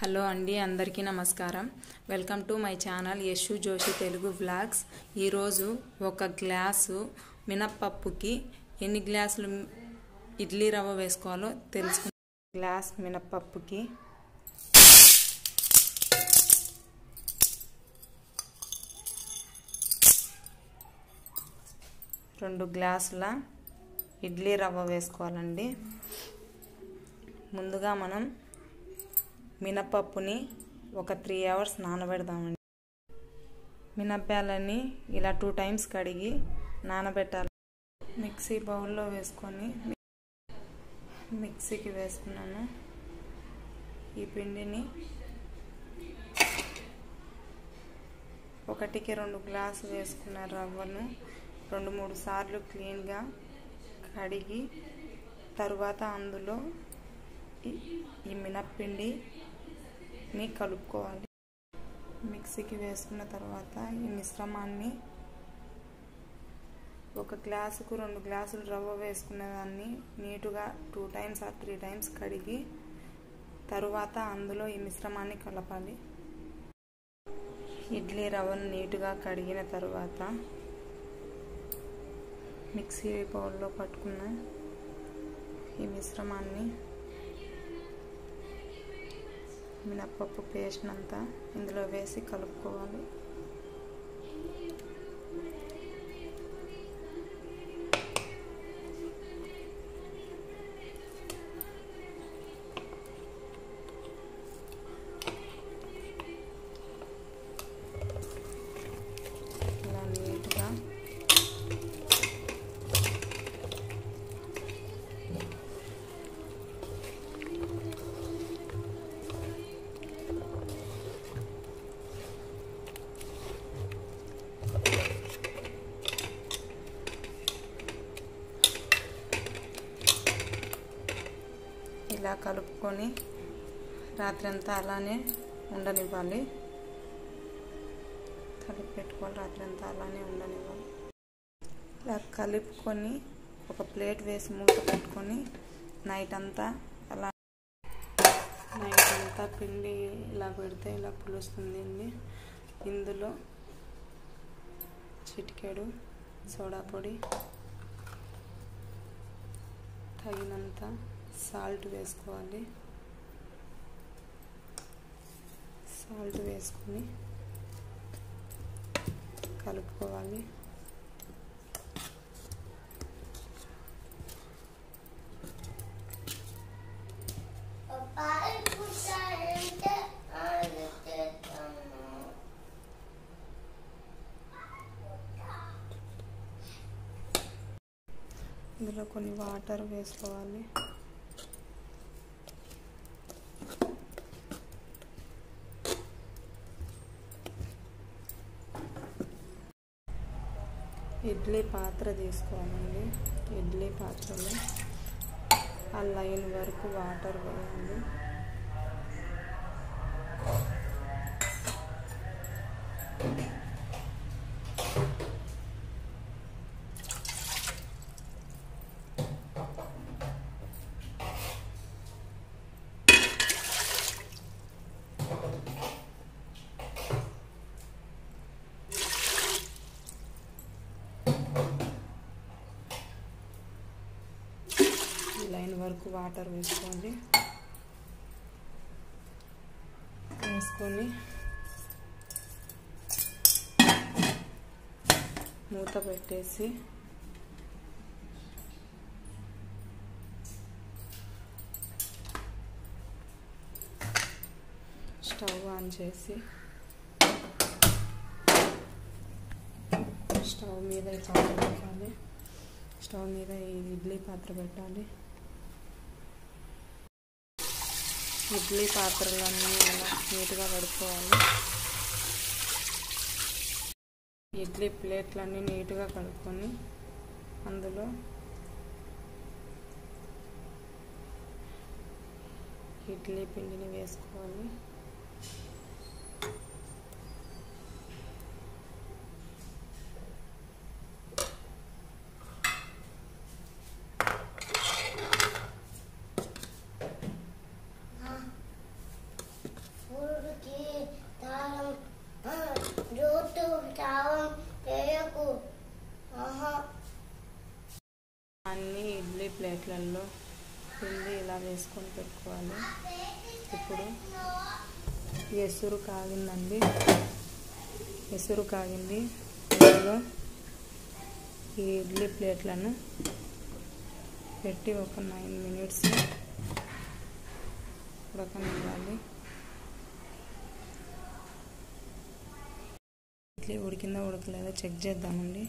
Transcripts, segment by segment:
hello అండి అందరికీ నమస్కారం welcome to my channel Yashu Joshi Telugu vlogs ఈరోజు ఒక గ్లాసు మినప్పప్పుకి ఎన్ని గ్లాసులు ఇడ్లీ రవ్వ వేసుకోవాలో తెలుసుకుందాం గ్లాస్ మినప్పప్పుకి రెండు గ్లాసుల ఇడ్లీ రవ్వ వేసుకోవాలండి ముందుగా మనం మినపప్పుని ఒక త్రీ అవర్స్ నానబెడదామండి మినప్పాలని ఇలా టూ టైమ్స్ కడిగి నానబెట్టాలి మిక్సీ బౌల్లో వేసుకొని మిక్సీకి వేసుకున్నాను ఈ పిండిని ఒకటికి రెండు గ్లాసు వేసుకున్న రవ్వను రెండు మూడు సార్లు క్లీన్గా కడిగి తరువాత అందులో ఈ మినప్పిండిని కలుపుకోవాలి మిక్సీకి వేసుకున్న తర్వాత ఈ మిశ్రమాన్ని ఒక గ్లాసుకు రెండు గ్లాసులు రవ్వ వేసుకున్న దాన్ని నీటుగా two times or three times కడిగి తరువాత అందులో ఈ మిశ్రమాన్ని కలపాలి ఇడ్లీ రవ్వను నీటుగా కడిగిన తర్వాత మిక్సీ బౌల్లో పట్టుకున్న ఈ మిశ్రమాన్ని మినప్పప్పు పేస్ట్ అంతా ఇందులో వేసి కలుపుకోవాలి ఇలా నీట్గా ఇలా కలుపుకొని రాత్రంతా అలానే ఉండనివ్వాలి కలిపి పెట్టుకోవాలి రాత్రంతా అలానే ఉండనివ్వాలి ఇలా కలుపుకొని ఒక ప్లేట్ వేసి మూత పెట్టుకొని నైట్ అంతా అలా నైట్ అంతా పిండి ఇలా పెడితే ఇలా పులుస్తుంది అండి ఇందులో చిటికెడు సోడా పొడి తగినంత సాల్ట్ వేసుకోవాలి సాల్ట్ వేసుకొని కలుపుకోవాలి ఇందులో కొన్ని వాటర్ వేసుకోవాలి ఇడ్లీ పాత్ర తీసుకోవాలండి ఇడ్లీ పాత్రలో ఆ లైన్ వరకు వాటర్ వేయాలి లైన్ వరకు వాటర్ వేసుకోండి వేసుకొని మూత పెట్టేసి స్టవ్ ఆన్ చేసి స్టవ్ మీద పాత్ర పెట్టాలి స్టవ్ మీద ఇడ్లీ పాత్ర పెట్టాలి ఇడ్లీ పాత్రలన్నీ ఇలా నీట్గా కడుక్కోవాలి ఇడ్లీ ప్లేట్లన్నీ నీట్గా కడుక్కొని అందులో ఇడ్లీ పిండిని వేసుకోవాలి అన్ని ఇడ్లీ ప్లేట్లలో పిండి ఇలా వేసుకొని పెట్టుకోవాలి ఇప్పుడు ఎసురు కాగిందండి ఎసురు కాగింది ఇందులో ఈ ఇడ్లీ ప్లేట్లను పెట్టి ఒక నైన్ మినిట్స్ ఉడకనివ్వాలి ఇడ్లీ ఉడికిందో ఉడకలేదో చెక్ చేద్దామండి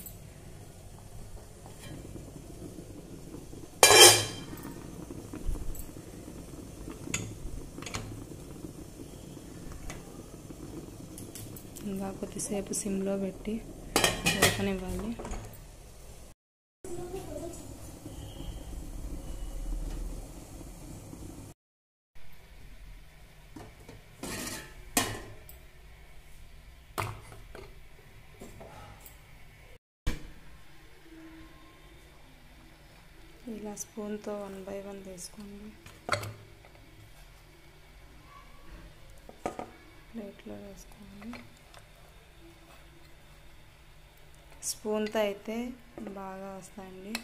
ఇంకా కొద్దిసేపు సిమ్లో పెట్టి ఉడకనివ్వాలి ఇలా స్పూన్తో వన్ బై వన్ తీసుకోండి ప్లేట్లో వేసుకోండి స్పూన్తో అయితే బాగా వస్తాయండి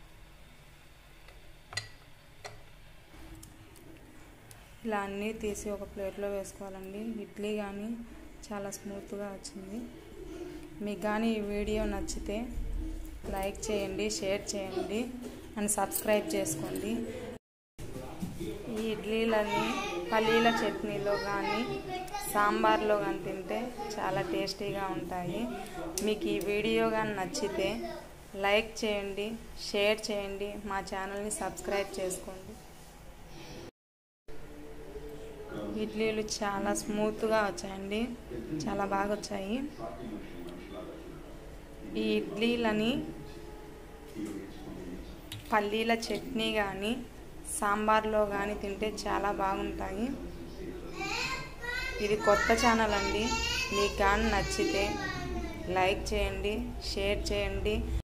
ఇలా అన్నీ తీసి ఒక ప్లేట్లో వేసుకోవాలండి ఇడ్లీ కానీ చాలా స్మూత్గా వచ్చింది మీకు కానీ ఈ వీడియో నచ్చితే లైక్ చేయండి షేర్ చేయండి అండ్ సబ్స్క్రైబ్ చేసుకోండి ఈ ఇడ్లీలని పల్లీల చట్నీలో కానీ సాంబార్లో కానీ తింటే చాలా టేస్టీగా ఉంటాయి మీకు ఈ వీడియో కానీ నచ్చితే లైక్ చేయండి షేర్ చేయండి మా ఛానల్ని సబ్స్క్రైబ్ చేసుకోండి ఇడ్లీలు చాలా స్మూత్గా వచ్చాయండి చాలా బాగా వచ్చాయి ఈ ఇడ్లీలని పల్లీల చట్నీ కానీ సాంబార్లో కానీ తింటే చాలా బాగుంటాయి ఇది కొత్త ఛానల్ అండి మీకు కానీ నచ్చితే లైక్ చేయండి షేర్ చేయండి